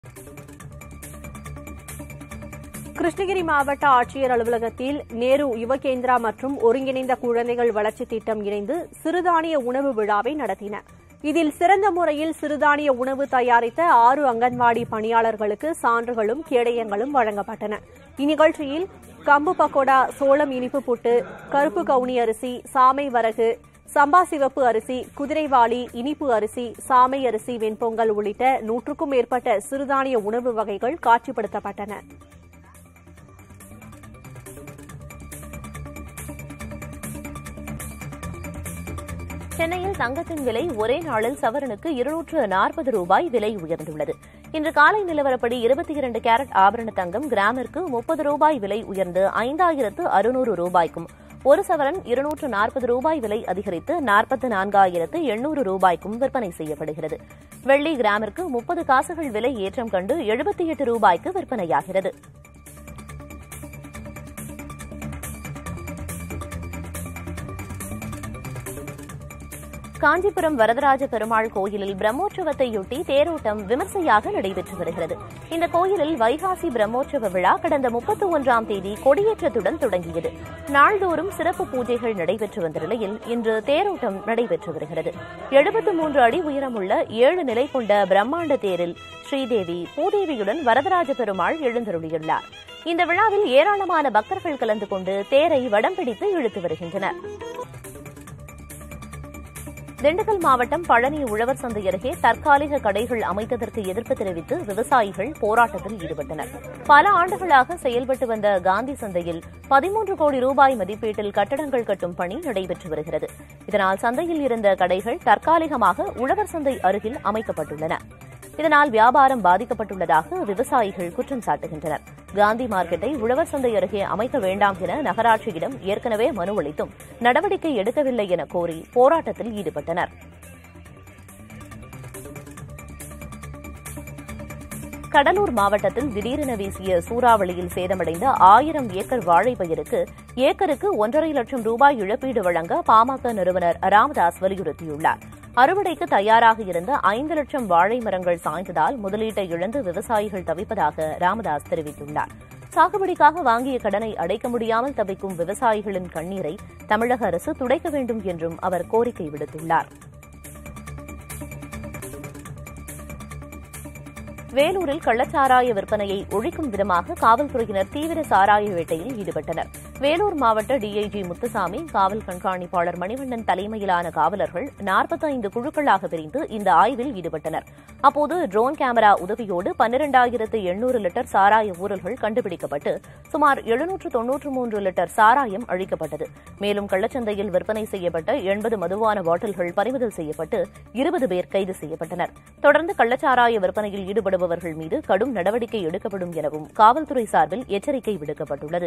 கிருஷ்ணகிரி மாவட்ட ஆட்சியர் அலுவலகத்தில் நேரு யுவகேந்திரா மற்றும் ஒருங்கிணைந்த குழந்தைகள் வளர்ச்சி திட்டம் இணைந்து சிறுதானிய உணவு விழாவை நடத்தின இதில் சிறந்த முறையில் சிறுதானிய உணவு தயாரித்த ஆறு அங்கன்வாடி பணியாளர்களுக்கு சான்றுகளும் கேடயங்களும் வழங்கப்பட்டன இந்நிகழ்ச்சியில் கம்பு பக்கோடா சோளம் இனிப்பு புட்டு கருப்பு கவுனி அரிசி சாமை வரகு சம்பா சிவப்பு அரிசி குதிரைவாளி இனிப்பு அரிசி சாமை அரிசி வெண்பொங்கல் உள்ளிட்ட நூற்றுக்கும் மேற்பட்ட சிறுதானிய உணவு வகைகள் காட்சிப்படுத்தப்பட்டன சென்னையில் தங்கத்தின் விலை ஒரே நாளில் சவரனுக்கு இருநூற்று நாற்பது ரூபாய் விலை உயர்ந்துள்ளது இன்று காலை நிலவரப்படி இருபத்தி இரண்டு கேரட் ஆபரண தங்கம் கிராமிற்கு முப்பது ரூபாய் விலை உயர்ந்து ஐந்தாயிரத்து அறுநூறு ரூபாய்க்கும் ஒரு சவரன் இருநூற்று நாற்பது ரூபாய் விலை அதிகரித்து நாற்பத்து நான்காயிரத்து எண்ணூறு ரூபாய்க்கும் விற்பனை செய்யப்படுகிறது வெள்ளி கிராமிற்கு முப்பது காசுகள் விலை ஏற்றம் கண்டு எழுபத்தி எட்டு ரூபாய்க்கு விற்பனையாகிறது காஞ்சிபுரம் வரதராஜ பெருமாள் கோயிலில் பிரம்மோற்சவத்தையொட்டி தேரோட்டம் விமர்சையாக நடைபெற்று வருகிறது இந்த கோயிலில் வைகாசி பிரம்மோற்சவ விழா கடந்த முப்பத்தி ஒன்றாம் தேதி கொடியேற்றத்துடன் தொடங்கியது நாள்தோறும் சிறப்பு பூஜைகள் நடைபெற்று வந்த நிலையில் இன்று தேரோட்டம் நடைபெற்று வருகிறது எழுபத்து மூன்று அடி உயரமுள்ள ஏழு நிலை கொண்ட பிரம்மாண்ட தேரில் ஸ்ரீதேவி பூதேவியுடன் வரதராஜ பெருமாள் எழுந்தருளியுள்ளார் இந்த விழாவில் ஏராளமான பக்தர்கள் கலந்து கொண்டு தேரை வடம் பிடித்து இழுத்து வருகின்றனர் திண்டுக்கல் மாவட்டம் பழனி உழவர் சந்தை அருகே தற்காலிக கடைகள் அமைத்ததற்கு எதிர்ப்பு தெரிவித்து விவசாயிகள் போராட்டத்தில் ஈடுபட்டனர் பல ஆண்டுகளாக செயல்பட்டு வந்த காந்தி சந்தையில் பதிமூன்று கோடி ரூபாய் மதிப்பீட்டில் கட்டடங்கள் கட்டும் பணி நடைபெற்று வருகிறது இதனால் சந்தையில் இருந்த கடைகள் தற்காலிகமாக உழவர் சந்தை அருகில் அமைக்கப்பட்டுள்ளன இதனால் வியாபாரம் பாதிக்கப்பட்டுள்ளதாக விவசாயிகள் குற்றம் சாட்டுகின்றனர் காந்தி மார்க்கெட்டை உழவர் சந்தை அருகே அமைக்க வேண்டாம் என நகராட்சியிடம் ஏற்கனவே மனு அளித்தும் நடவடிக்கை எடுக்கவில்லை என கோரி போராட்டத்தில் ஈடுபட்டனர் கடலூர் மாவட்டத்தில் திடீரென வீசிய சூறாவளியில் சேதமடைந்த ஆயிரம் ஏக்கர் வாழை பயிருக்கு ஏக்கருக்கு ஒன்றரை லட்சம் ரூபாய் இழப்பீடு வழங்க பாமக நிறுவனர் ராமதாஸ் வலியுறுத்தியுள்ளார் அறுவடைக்கு தயாராக இருந்த ஐந்து லட்சம் வாழை மரங்கள் சாய்ந்ததால் முதலீட்டை இழந்து விவசாயிகள் தவிப்பதாக ராமதாஸ் தெரிவித்துள்ளார் சாகுபடிக்காக வாங்கிய கடனை அடைக்க முடியாமல் தவிக்கும் விவசாயிகளின் கண்ணீரை தமிழக அரசு துடைக்க வேண்டும் என்றும் அவர் கோரிக்கை விடுத்துள்ளார் வேலூரில் கள்ளச்சாராய விற்பனையை ஒழிக்கும் விதமாக காவல்துறையினர் தீவிர சாராய வேட்டையில் ஈடுபட்டனர் வேலூர் மாவட்ட டிஐஜி முத்துசாமி காவல் கண்காணிப்பாளர் மணிவண்ணன் தலைமையிலான காவலர்கள் நாற்பத்தைந்து குழுக்களாக பிரிந்து இந்த ஆய்வில் ஈடுபட்டனர் அப்போது ட்ரோன் கேமரா உதவியோடு பன்னிரண்டாயிரத்து எண்ணூறு லிட்டர் சாராய ஊரல்கள் கண்டுபிடிக்கப்பட்டு சுமார் எழுநூற்று தொன்னூற்று மூன்று லிட்டர் சாராயம் அழிக்கப்பட்டது மேலும் கள்ளச்சந்தையில் விற்பனை செய்யப்பட்ட எண்பது மதுவான பாட்டில்கள் பறிமுதல் செய்யப்பட்டு இருபது பேர் கைது செய்யப்பட்டனர் தொடர்ந்து கள்ளச்சாராய விற்பனையில் ஈடுபடுபவர்கள் மீது கடும் நடவடிக்கை எடுக்கப்படும் எனவும் காவல்துறை சார்பில் எச்சரிக்கை விடுக்கப்பட்டுள்ளது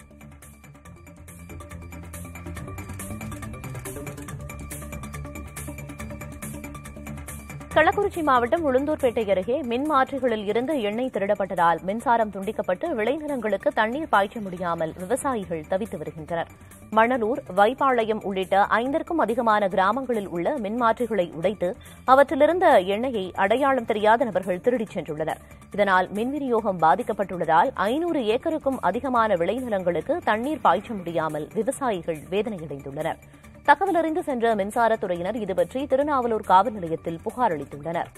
கள்ளக்குறிச்சி மாவட்டம் உளுந்தூர்பேட்டை அருகே மின் மாற்றிகளில் இருந்து எண்ணெய் திருடப்பட்டதால் மின்சாரம் துண்டிக்கப்பட்டு விளைநிலங்களுக்கு தண்ணீர் பாய்ச்ச முடியாமல் விவசாயிகள் தவித்து வருகின்றனர் மணலூர் வைப்பாளையம் உள்ளிட்ட ஐந்திற்கும் அதிகமான கிராமங்களில் உள்ள மின்மாற்றிகளை உடைத்து அவற்றிலிருந்த எண்ணெயை அடையாளம் தெரியாத நபர்கள் திருடிச் சென்றுள்ளனர் இதனால் மின் விநியோகம் பாதிக்கப்பட்டுள்ளதால் ஐநூறு ஏக்கருக்கும் அதிகமான விளைநிலங்களுக்கு தண்ணீர் பாய்ச்ச முடியாமல் விவசாயிகள் வேதனையடைந்துள்ளனர் தகவல் அறிந்து சென்ற மின்சாரத்துறையினர் இதுபற்றி திருநாவலூர் காவல் நிலையத்தில் புகார் அளித்துள்ளனர்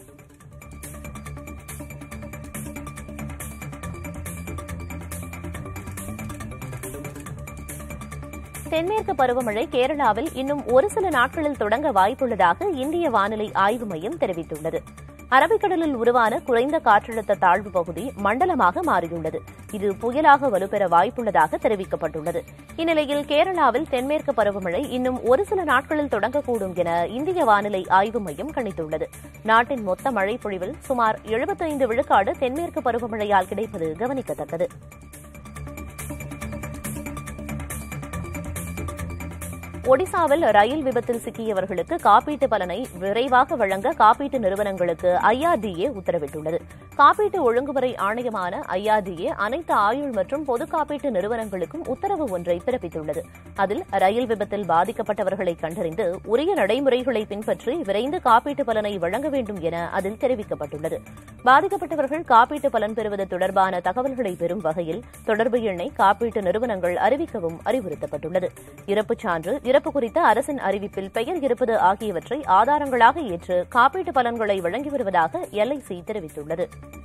தென்மேற்கு பருவமழை கேரளாவில் இன்னும் ஒரு சில நாட்களில் தொடங்க வாய்ப்புள்ளதாக இந்திய வானிலை ஆய்வு மையம் தெரிவித்துள்ளது அரபிக்கடலில் உருவான குறைந்த காற்றழுத்த தாழ்வு பகுதி மண்டலமாக மாறியுள்ளது இது புயலாக வலுப்பெற வாய்ப்புள்ளதாக தெரிவிக்கப்பட்டுள்ளது இந்நிலையில் கேரளாவில் தென்மேற்கு பருவமழை இன்னும் ஒரு சில நாட்களில் தொடங்கக்கூடும் என இந்திய வானிலை ஆய்வு மையம் கணித்துள்ளது நாட்டின் மொத்த மழை பொழிவில் சுமார் எழுபத்தைந்து விழுக்காடு தென்மேற்கு பருவமழையால் கிடைப்பது கவனிக்கத்தக்கது ஒடிசாவில் ரயில் விபத்தில் சிக்கியவர்களுக்கு காப்பீட்டு பலனை விரைவாக வழங்க காப்பீட்டு நிறுவனங்களுக்கு ஐஆர்டிஏ உத்தரவிட்டுள்ளது காப்பீட்டு ஒழுங்குமுறை ஆணையமான ஐஆர்டிஏ அனைத்து ஆயுள் மற்றும் பொது காப்பீட்டு நிறுவனங்களுக்கும் உத்தரவு ஒன்றை பிறப்பித்துள்ளது அதில் ரயில் விபத்தில் பாதிக்கப்பட்டவர்களை கண்டறிந்து உரிய நடைமுறைகளை பின்பற்றி விரைந்து காப்பீட்டு பலனை வழங்க வேண்டும் என அதில் தெரிவிக்கப்பட்டுள்ளது பாதிக்கப்பட்டவர்கள் காப்பீட்டு பலன் பெறுவது தொடர்பான தகவல்களை பெறும் வகையில் தொடர்பு எண்ணை காப்பீட்டு நிறுவனங்கள் அறிவிக்கவும் அறிவுறுத்தப்பட்டுள்ளது இறப்புச் சான்று இறப்பு குறித்த அரசின் அறிவிப்பில் பெயர் இருப்பது ஆகியவற்றை ஆதாரங்களாக ஏற்று காப்பீட்டு பலன்களை வழங்கி வருவதாக எல்ஐசி தெரிவித்துள்ளது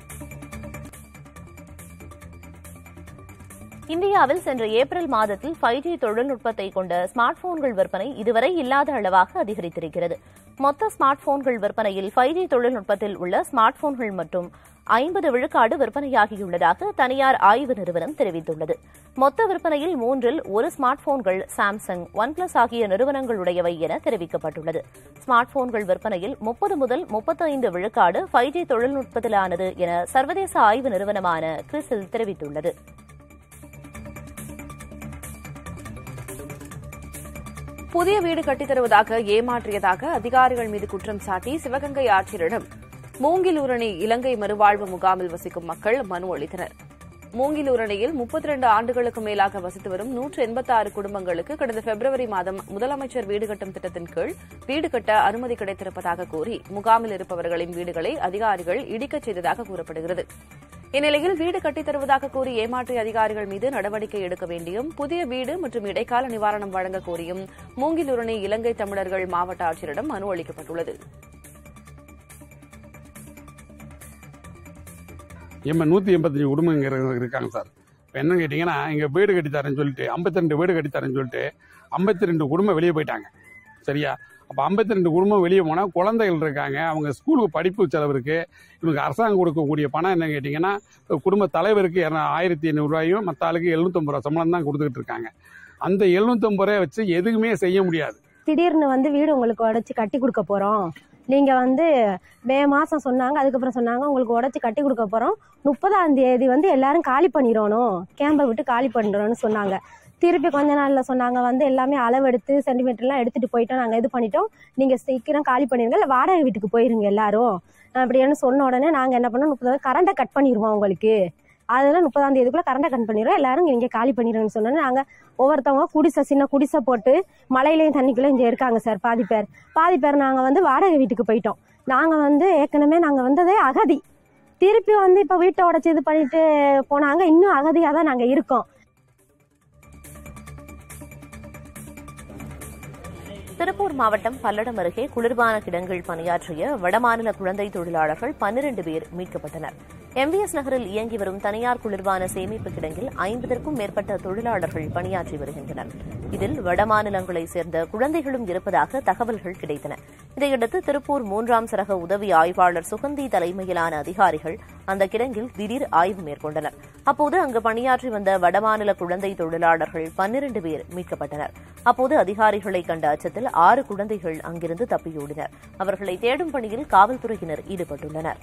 இந்தியாவில் சென்ற ஏப்ரல் மாதத்தில் ஃபைவ் ஜி தொழில்நுட்பத்தை கொண்ட ஸ்மார்ட் போன்கள் விற்பனை இதுவரை இல்லாத அளவாக அதிகரித்திருக்கிறது மொத்த ஸ்மார்ட் போன்கள் விற்பனையில் ஃபைவ் ஜி தொழில்நுட்பத்தில் உள்ள ஸ்மார்ட் போன்கள் மற்றும் ஐம்பது விழுக்காடு விற்பனையாகியுள்ளதாக தனியார் ஆய்வு நிறுவனம் தெரிவித்துள்ளது மொத்த விற்பனையில் மூன்றில் ஒரு ஸ்மார்ட் போன்கள் சாம்சங் ஒன் பிளஸ் ஆகிய நிறுவனங்களுடையவை என தெரிவிக்கப்பட்டுள்ளது ஸ்மார்ட் போன்கள் விற்பனையில் முப்பது முதல் முப்பத்தைந்து விழுக்காடு ஃபைவ் ஜி தொழில்நுட்பத்திலானது என சர்வதேச ஆய்வு நிறுவனமான கிறிசில் தெரிவித்துள்ளது புதிய வீடு கட்டித்தருவதாக ஏமாற்றியதாக அதிகாரிகள் மீது குற்றம் சாட்டி சிவகங்கை ஆட்சியரிடம் மூங்கிலூரணி இலங்கை மறுவாழ்வு முகாமில் வசிக்கும் மக்கள் மனு அளித்தனர் மூங்கிலூரணியில் முப்பத்தி ரெண்டு ஆண்டுகளுக்கு மேலாக வசித்து வரும் நூற்று எண்பத்தாறு குடும்பங்களுக்கு கடந்த பிப்ரவரி மாதம் முதலமைச்சர் வீடு கட்டும் திட்டத்தின் கீழ் வீடு கட்ட அனுமதி கிடைத்திருப்பதாக கூறி முகாமில் இருப்பவர்களின் வீடுகளை அதிகாரிகள் இடிக்கச் செய்ததாக கூறப்படுகிறது இந்நிலையில் வீடு கட்டித் தருவதாக கூறி ஏமாற்றிய அதிகாரிகள் மீது நடவடிக்கை எடுக்க வேண்டியும் புதிய வீடு மற்றும் இடைக்கால நிவாரணம் வழங்க கோரியும் மூங்கிலுரணி இலங்கை தமிழர்கள் மாவட்ட ஆட்சியரிடம் மனு அளிக்கப்பட்டுள்ளது எம்ம நூற்றி எண்பத்தஞ்சு குடும்பம் இங்கே இருக்காங்க சார் இப்போ என்ன கேட்டிங்கன்னா இங்கே வீடு கட்டித்தரேன்னு சொல்லிட்டு ஐம்பத்தி ரெண்டு வீடு கட்டித்தரேன்னு சொல்லிட்டு ஐம்பத்தி ரெண்டு குடும்பம் வெளியே போயிட்டாங்க சரியா அப்போ ஐம்பத்தி ரெண்டு குடும்பம் வெளியே போனால் குழந்தைகள் இருக்காங்க அவங்க ஸ்கூலுக்கு படிப்பு செலவு இருக்குது இவங்க அரசாங்கம் கொடுக்கக்கூடிய பணம் என்ன கேட்டிங்கன்னா குடும்ப தலைவருக்கு இரநூ- ஆயிரத்தி ஐநூறுரூவாயும் மற்ற ஆளுக்கு எழுநூத்தம்பது ரூபா சம்பளம் தான் கொடுத்துக்கிட்டு இருக்காங்க அந்த எழுநூத்தம்பது ரூபாய் வச்சு எதுவுமே செய்ய முடியாது திடீர்னு வந்து வீடு உங்களுக்கு உடச்சி கட்டி கொடுக்க போகிறோம் நீங்கள் வந்து மே மாதம் சொன்னாங்க அதுக்கப்புறம் சொன்னாங்க உங்களுக்கு உடச்சி கட்டி கொடுக்க போகிறோம் முப்பதாம் தேதி வந்து எல்லாரும் காலி பண்ணிடணும் கேம்பை விட்டு காலி பண்ணிடணும்னு சொன்னாங்க திருப்பி கொஞ்ச நாளில் சொன்னாங்க வந்து எல்லாமே அளவெடுத்து சென்டிமீட்டர்லாம் எடுத்துகிட்டு போயிட்டோம் நாங்கள் இது பண்ணிட்டோம் நீங்கள் சீக்கிரம் காலி பண்ணிடுங்க இல்லை வாடகை வீட்டுக்கு போயிருங்க எல்லாரும் அப்படின்னு சொன்ன உடனே நாங்கள் என்ன பண்ணோம் முப்பது கரண்ட்டை கட் பண்ணிடுவோம் உங்களுக்கு அதெல்லாம் முப்பதாம் தேதிக்குள்ளே கரண்ட்டை கட் பண்ணிடுவோம் எல்லாரும் இங்கே காலி பண்ணிடுங்கன்னு சொன்னோன்னே நாங்கள் ஒவ்வொருத்தவங்க குடிசை சின்ன குடிசை போட்டு மலையிலையும் தண்ணிக்குள்ளே இங்கே இருக்காங்க சார் பாதி பேர் பாதி பேர் நாங்கள் வந்து வாடகை வீட்டுக்கு போயிட்டோம் நாங்கள் வந்து ஏற்கனவே நாங்கள் வந்ததே அகதி திருப்பி வந்து இப்போ வீட்டை உடச்சி இது பண்ணிட்டு போனாங்க இன்னும் அகதியாக தான் நாங்கள் இருக்கோம் திருப்பூர் மாவட்டம் பல்லடம் அருகே குளிர்பான கிடங்கில் பணியாற்றிய வடமாநில குழந்தை தொழிலாளர்கள் பன்னிரண்டு பேர் மீட்கப்பட்டனர் எம்விஎஸ் நகரில் இயங்கி வரும் தனியார் குளிர்பான சேமிப்பு கிடங்கில் ஐம்பதற்கும் மேற்பட்ட தொழிலாளர்கள் பணியாற்றி வருகின்றனர் இதில் வடமாநிலங்களைச் சேர்ந்த குழந்தைகளும் இருப்பதாக தகவல்கள் கிடைத்தன இதையடுத்து திருப்பூர் மூன்றாம் சரக உதவி ஆய்வாளர் சுகந்தி தலைமையிலான அதிகாரிகள் அந்த கிடங்கில் திடீர் ஆய்வு மேற்கொண்டனர் அப்போது அங்கு பணியாற்றி வந்த வடமாநில குழந்தை தொழிலாளர்கள் பன்னிரண்டு பேர் மீட்கப்பட்டனர் அப்போது அதிகாரிகளை கண்ட அச்சத்தில் ஆறு குழந்தைகள் அங்கிருந்து தப்பியோடினர் அவர்களை தேடும் பணியில் காவல்துறையினர் ஈடுபட்டுள்ளனர்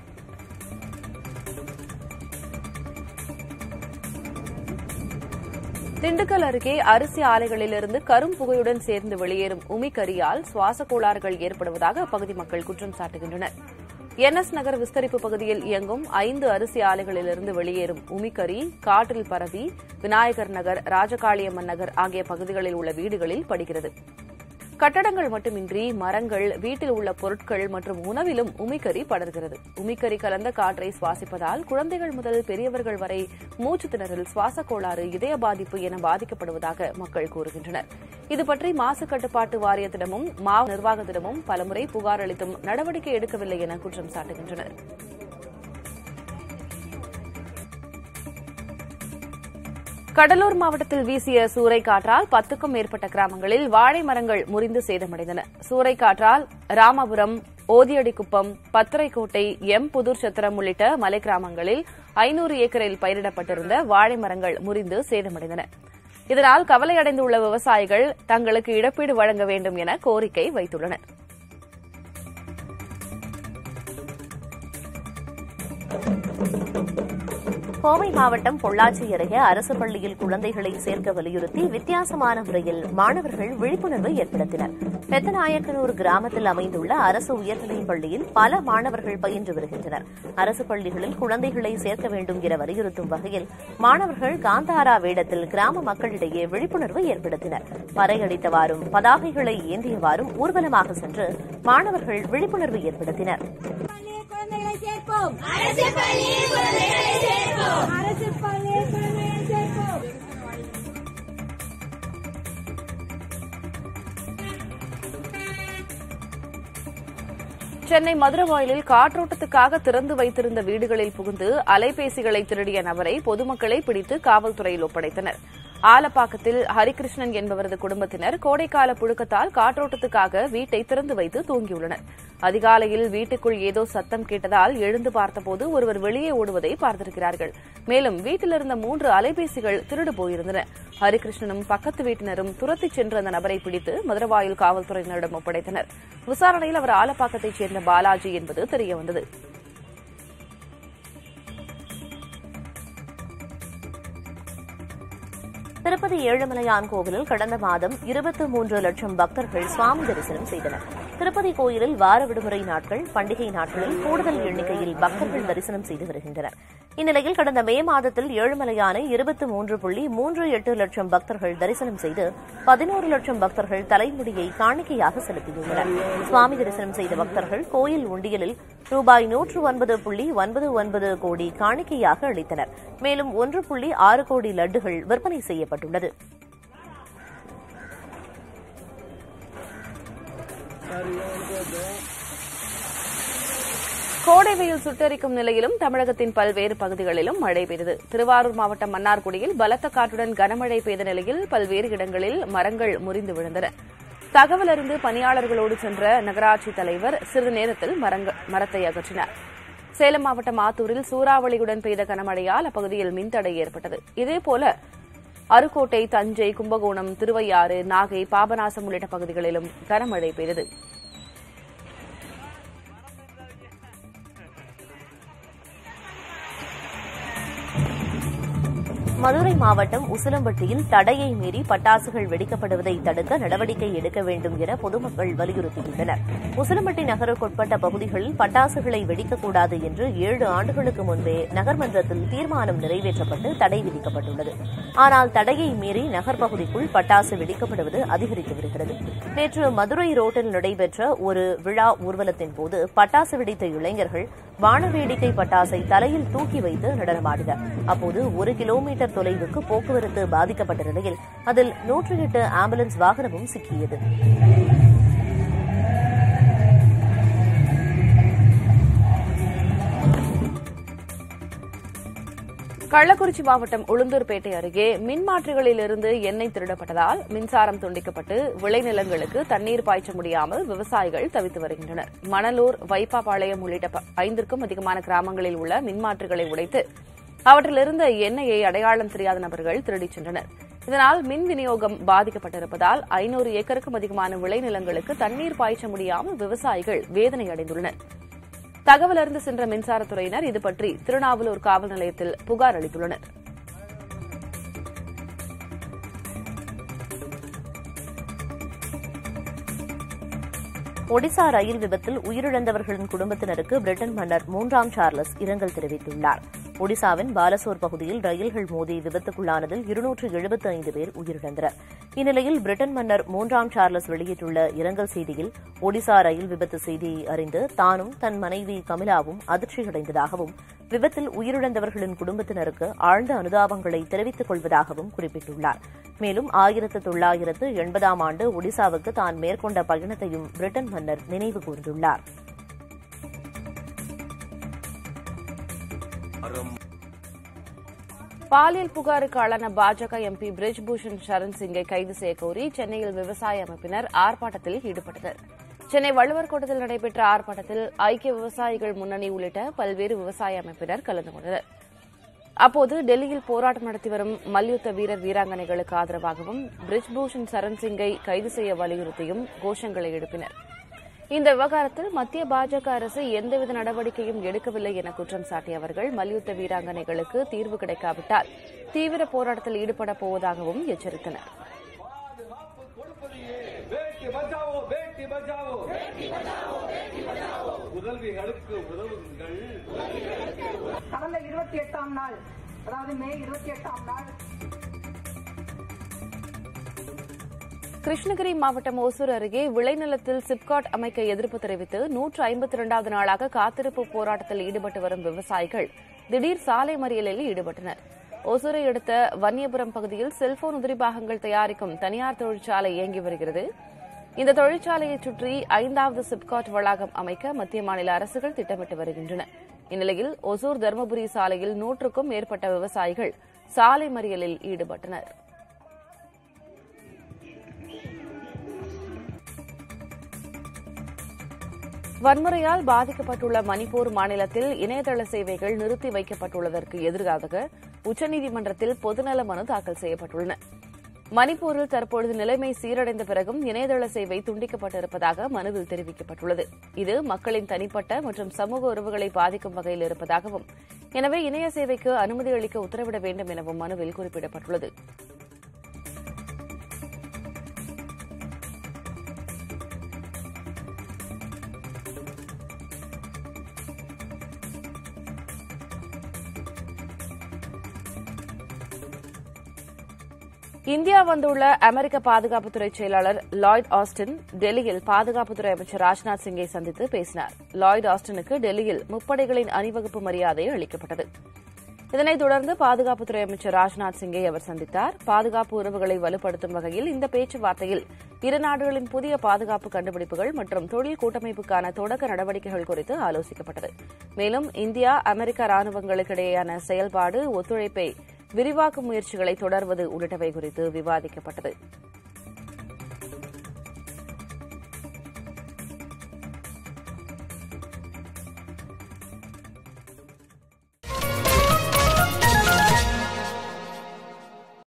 திண்டுக்கல் அருகே அரிசி ஆலைகளிலிருந்து கரும் புகையுடன் சேர்ந்து வெளியேறும் உமிக்கரியால் சுவாச கோளாறுகள் ஏற்படுவதாக அப்பகுதி மக்கள் குற்றம் சாட்டுகின்றனர் என்எஸ் நகர் விஸ்தரிப்பு பகுதியில் இயங்கும் ஐந்து அரிசி ஆலைகளிலிருந்து வெளியேறும் உமிக்கரி காற்றில் பரவி விநாயகர் நகர் ராஜகாளியம்மன் நகர் ஆகிய பகுதிகளில் உள்ள வீடுகளில் படுகிறது கட்டடங்கள் மட்டுமின்றி மரங்கள் வீட்டில் உள்ள பொருட்கள் மற்றும் உணவிலும் உமிக்கரி படர்கிறது உமிக்கரி கலந்த காற்றை சுவாசிப்பதால் குழந்தைகள் முதல் பெரியவர்கள் வரை மூச்சு திணறல் சுவாச கோளாறு இதய பாதிப்பு என பாதிக்கப்படுவதாக மக்கள் கூறுகின்றனர் இதுபற்றி மாசு கட்டுப்பாட்டு வாரியத்திடமும் மாவட்ட நிர்வாகத்திடமும் பலமுறை புகார் அளித்தும் நடவடிக்கை எடுக்கவில்லை என குற்றம் சாட்டுகின்றனர் கடலூர் மாவட்டத்தில் வீசிய சூறைக்காற்றால் பத்துக்கும் மேற்பட்ட கிராமங்களில் வாழை மரங்கள் முறிந்து சேதமடைந்தன சூறைக்காற்றால் ராமபுரம் ஓதியடிக்குப்பம் பத்திரைக்கோட்டை எம் புதூர் சத்திரம் உள்ளிட்ட மலை கிராமங்களில் ஐநூறு ஏக்கரில் பயிரிடப்பட்டிருந்த வாழை மரங்கள் முறிந்து சேதமடைந்தன இதனால் கவலையடைந்துள்ள விவசாயிகள் தங்களுக்கு இழப்பீடு வழங்க வேண்டும் என கோரிக்கை வைத்துள்ளனர் கோவை மாவட்டம் பொள்ளாச்சி அருகே அரசு பள்ளியில் குழந்தைகளை சேர்க்க வலியுறுத்தி வித்தியாசமான முறையில் மாணவர்கள் விழிப்புணர்வை ஏற்படுத்தினர் பெத்தநாயக்கனூர் கிராமத்தில் அமைந்துள்ள அரசு உயர்நிலைப் பள்ளியில் பல மாணவர்கள் பயின்று வருகின்றனர் அரசு பள்ளிகளில் குழந்தைகளை சேர்க்க வேண்டும் என வலியுறுத்தும் வகையில் மாணவர்கள் காந்தாரா வேடத்தில் கிராம மக்களிடையே விழிப்புணர்வை ஏற்படுத்தினர் பறையடித்தவாறும் பதாகைகளை ஏந்தியவாறும் ஊர்வலமாக சென்று மாணவர்கள் விழிப்புணர்வு ஏற்படுத்தினர் குழந்தைகளை சேர்ப்போம் அரசு பள்ளியில் குழந்தைகளை சேர்ப்போம் அரசு பள்ளியில் குழந்தைகளை சேர்ப்போம் சென்னை மதுரவாயலில் காற்றோட்டத்துக்காக திறந்து வைத்திருந்த வீடுகளில் புகுந்து அலைபேசிகளை திருடிய நபரை பொதுமக்களை பிடித்து காவல்துறையில் ஒப்படைத்தனர் ஆலப்பாக்கத்தில் ஹரிகிருஷ்ணன் என்பவரது குடும்பத்தினர் கோடைக்கால புழுக்கத்தால் காற்றோட்டத்துக்காக வீட்டை திறந்து வைத்து தூங்கியுள்ளனர் அதிகாலையில் வீட்டுக்குள் ஏதோ சத்தம் கேட்டதால் எழுந்து பார்த்தபோது ஒருவர் வெளியே ஓடுவதை பார்த்திருக்கிறார்கள் மேலும் வீட்டிலிருந்த மூன்று அலைபேசிகள் திருடு போயிருந்தன ஹரிகிருஷ்ணனும் பக்கத்து வீட்டினரும் துரத்திச் சென்று அந்த நபரை பிடித்து மதுரவாயில் காவல்துறையினரிடம் ஒப்படைத்தனர் விசாரணையில் அவர் ஆலப்பாக்கத்தைச் சேர்ந்த பாலாஜி என்பது தெரியவந்தது திருப்பதி ஏழுமலையான் கோவிலில் கடந்த மாதம் இருபத்தி மூன்று லட்சம் பக்தர்கள் சுவாமி தரிசனம் செய்தனர் திருப்பதி கோயிலில் வார விடுமுறை நாட்கள் பண்டிகை நாட்களில் கூடுதல் எண்ணிக்கையில் பக்தர்கள் தரிசனம் செய்து வருகின்றனர் இந்நிலையில் கடந்த மே மாதத்தில் ஏழுமலையானை இருபத்தி மூன்று புள்ளி மூன்று எட்டு லட்சம் பக்தர்கள் தரிசனம் செய்து பதினோரு லட்சம் பக்தர்கள் தலைமுடியை காணிக்கையாக செலுத்தியுள்ளனர் சுவாமி தரிசனம் செய்த பக்தர்கள் கோயில் உண்டியலில் ரூபாய் நூற்று ஒன்பது புள்ளி ஒன்பது ஒன்பது கோடி காணிக்கையாக அளித்தனர் மேலும் ஒன்று புள்ளி ஆறு கோடி லட்டுகள் விற்பனை செய்யப்பட்டுள்ளது கோடை வெயில் சுட்டரிக்கும் நிலையிலும் தமிழகத்தின் பல்வேறு பகுதிகளிலும் மழை பெய்தது திருவாரூர் மாவட்டம் மன்னார்குடியில் பலத்த காற்றுடன் கனமழை பெய்த நிலையில் பல்வேறு இடங்களில் மரங்கள் முறிந்து விழுந்தன தகவல் அறிந்து பணியாளர்களோடு சென்ற நகராட்சி தலைவர் சிறிது நேரத்தில் மரங்க- மரத்தை அகற்றினார் சேலம் மாவட்டம் ஆத்தூரில் சூறாவளியுடன் பெய்த கனமழையால் அப்பகுதியில் மின்தடை ஏற்பட்டது இதேபோல அருக்கோட்டை தஞ்சை கும்பகோணம் திருவையாறு நாகை பாபநாசம் உள்ளிட்ட பகுதிகளிலும் கனமழை பெய்தது மதுரை மாவட்டம் உசிலம்பட்டியில் தடையை மீறி பட்டாசுகள் வெடிக்கப்படுவதை தடுக்க நடவடிக்கை எடுக்க வேண்டும் என பொதுமக்கள் வலியுறுத்தியுள்ளனர் உசிலம்பட்டி நகருக்குட்பட்ட பகுதிகளில் பட்டாசுகளை வெடிக்கக்கூடாது என்று ஏழு ஆண்டுகளுக்கு முன்பே நகர்மன்றத்தில் தீர்மானம் நிறைவேற்றப்பட்டு தடை விதிக்கப்பட்டுள்ளது ஆனால் தடையை மீறி நகர் பகுதிக்குள் பட்டாசு வெடிக்கப்படுவது அதிகரித்து வருகிறது நேற்று மதுரை ரோட்டில் நடைபெற்ற ஒரு விழா ஊர்வலத்தின் போது பட்டாசு வெடித்த இளைஞர்கள் வானவேடிக்கை பட்டாசை தலையில் தூக்கி வைத்து நடனமாடினர் அப்போது ஒரு கிலோமீட்டர் தொலைவுக்கு போக்குவரத்து பாதிக்கப்பட்ட நிலையில் அதில் நூற்றி எட்டு ஆம்புலன்ஸ் வாகனமும் சிக்கியது கள்ளக்குறிச்சி மாவட்டம் உளுந்தூர்பேட்டை அருகே மின்மாற்றிகளிலிருந்து எண்ணெய் திருடப்பட்டதால் மின்சாரம் துண்டிக்கப்பட்டு விளைநிலங்களுக்கு தண்ணீர் பாய்ச்ச முடியாமல் விவசாயிகள் தவித்து வருகின்றனர் மணலூர் வைப்பாபாளையம் உள்ளிட்ட ப- ஐந்திற்கும் அதிகமான கிராமங்களில் உள்ள மின்மாற்றிகளை உடைத்து அவற்றிலிருந்த எண்ணெயை அடையாளம் தெரியாத நபர்கள் திருடிச் சென்றனர் இதனால் மின் விநியோகம் பாதிக்கப்பட்டிருப்பதால் ஐநூறு ஏக்கருக்கும் அதிகமான விளைநிலங்களுக்கு தண்ணீர் பாய்ச்ச முடியாமல் விவசாயிகள் வேதனை அடைந்துள்ளனர் தகவல் அறிந்து சென்ற மின்சாரத்துறையினர் இது பற்றி திருநாவலூர் காவல் நிலையத்தில் புகார் அளித்துள்ளனர் ஒடிசா ரயில் விபத்தில் உயிரிழந்தவர்களின் குடும்பத்தினருக்கு பிரிட்டன் மன்னர் மூன்றாம் சார்லஸ் இரங்கல் தெரிவித்துள்ளார் ஒடிசாவின் பாலசோர் பகுதியில் ரயில்கள் மோதி விபத்துக்குள்ளானதில் இருநூற்று எழுபத்தி ஐந்து பேர் உயிரிழந்தனர் இந்நிலையில் பிரிட்டன் மன்னர் மூன்றாம் சார்லஸ் வெளியிட்டுள்ள இரங்கல் செய்தியில் ஒடிசா ரயில் விபத்து செய்தியை அறிந்து தானும் தன் மனைவி கமிலாவும் அதிர்ச்சியடைந்ததாகவும் விபத்தில் உயிரிழந்தவர்களின் குடும்பத்தினருக்கு ஆழ்ந்த அனுதாபங்களை தெரிவித்துக் கொள்வதாகவும் குறிப்பிட்டுள்ளார் மேலும் ஆயிரத்து தொள்ளாயிரத்து எண்பதாம் ஆண்டு ஒடிசாவுக்கு தான் மேற்கொண்ட பயணத்தையும் பிரிட்டன் மன்னர் நினைவு கூர்ந்துள்ளார் பாலியல் புகாருக்கு ஆளான பாஜக எம்பி பிரிஜ்பூஷன் சரண் சிங்கை கைது செய்யக்கோரி சென்னையில் விவசாய அமைப்பினர் ஆர்ப்பாட்டத்தில் ஈடுபட்டனர் சென்னை வள்ளுவர் கோட்டத்தில் நடைபெற்ற ஆர்ப்பாட்டத்தில் ஐக்கிய விவசாயிகள் முன்னணி உள்ளிட்ட பல்வேறு விவசாய அமைப்பினர் கலந்து கொண்டனர் அப்போது டெல்லியில் போராட்டம் நடத்தி வரும் மல்யுத்த வீரர் வீராங்கனைகளுக்கு ஆதரவாகவும் பிரிஜ்பூஷன் சரண் சிங்கை கைது செய்ய வலியுறுத்தியும் கோஷங்களை எழுப்பினர் இந்த விவகாரத்தில் மத்திய பாஜக அரசு எந்தவித நடவடிக்கையும் எடுக்கவில்லை என குற்றம் சாட்டிய அவர்கள் மல்யுத்த வீராங்கனைகளுக்கு தீர்வு கிடைக்காவிட்டால் தீவிர போராட்டத்தில் ஈடுபட போவதாகவும் எச்சரித்தனர் ಬೇಟಿ ಬಚಾವೋ ಬೇಟಿ ಬಚಾವೋ உதவிகளுக்கு உதவுங்கள் கடந்த இருபத்தி எட்டாம் நாள் அதாவது மே இருபத்தி எட்டாம் நாள் கிருஷ்ணகிரி மாவட்டம் ஓசூர் அருகே விளைநிலத்தில் சிப்காட் அமைக்க எதிர்ப்பு தெரிவித்து நூற்று ஐம்பத்தி இரண்டாவது நாளாக காத்திருப்பு போராட்டத்தில் ஈடுபட்டு வரும் விவசாயிகள் திடீர் சாலை மறியலில் ஈடுபட்டனர் ஓசூரை அடுத்த வன்னியபுரம் பகுதியில் செல்போன் உதிரி பாகங்கள் தயாரிக்கும் தனியார் தொழிற்சாலை இயங்கி வருகிறது இந்த தொழிற்சாலையை சுற்றி ஐந்தாவது சிப்காட் வளாகம் அமைக்க மத்திய மாநில அரசுகள் திட்டமிட்டு வருகின்றன இந்நிலையில் ஒசூர் தருமபுரி சாலையில் நூற்றுக்கும் மேற்பட்ட விவசாயிகள் சாலை மறியலில் ஈடுபட்டனர் வன்முறையால் பாதிக்கப்பட்டுள்ள மணிப்பூர் மாநிலத்தில் இணையதள சேவைகள் நிறுத்தி வைக்கப்பட்டுள்ளதற்கு எதிராக உச்சநீதிமன்றத்தில் பொதுநல மனு தாக்கல் செய்யப்பட்டுள்ளன மணிப்பூரில் தற்பொழுது நிலைமை சீரடைந்த பிறகும் இணையதள சேவை துண்டிக்கப்பட்டிருப்பதாக மனுவில் தெரிவிக்கப்பட்டுள்ளது இது மக்களின் தனிப்பட்ட மற்றும் சமூக உறவுகளை பாதிக்கும் வகையில் இருப்பதாகவும் எனவே இணைய சேவைக்கு அனுமதி அளிக்க உத்தரவிட வேண்டும் எனவும் மனுவில் குறிப்பிடப்பட்டுள்ளது இந்தியா வந்துள்ள அமெரிக்க பாதுகாப்புத்துறை செயலாளர் லாய்ட் ஆஸ்டின் டெல்லியில் பாதுகாப்புத்துறை அமைச்சர் ராஜ்நாத் சிங்கை சந்தித்து பேசினார் லாய்ட் ஆஸ்டினுக்கு டெல்லியில் முப்படைகளின் அணிவகுப்பு மரியாதை அளிக்கப்பட்டது இதனைத் தொடர்ந்து பாதுகாப்புத்துறை அமைச்சர் ராஜ்நாத் சிங்கை அவர் சந்தித்தார் பாதுகாப்பு உறவுகளை வலுப்படுத்தும் வகையில் இந்த பேச்சுவார்த்தையில் இரு நாடுகளின் புதிய பாதுகாப்பு கண்டுபிடிப்புகள் மற்றும் தொழில் கூட்டமைப்புக்கான தொடக்க நடவடிக்கைகள் குறித்து ஆலோசிக்கப்பட்டது மேலும் இந்தியா அமெரிக்க ராணுவங்களுக்கிடையேயான செயல்பாடு ஒத்துழைப்பை விரிவாக்கும் முயற்சிகளை தொடர்வது உள்ளிட்டவை குறித்து விவாதிக்கப்பட்டது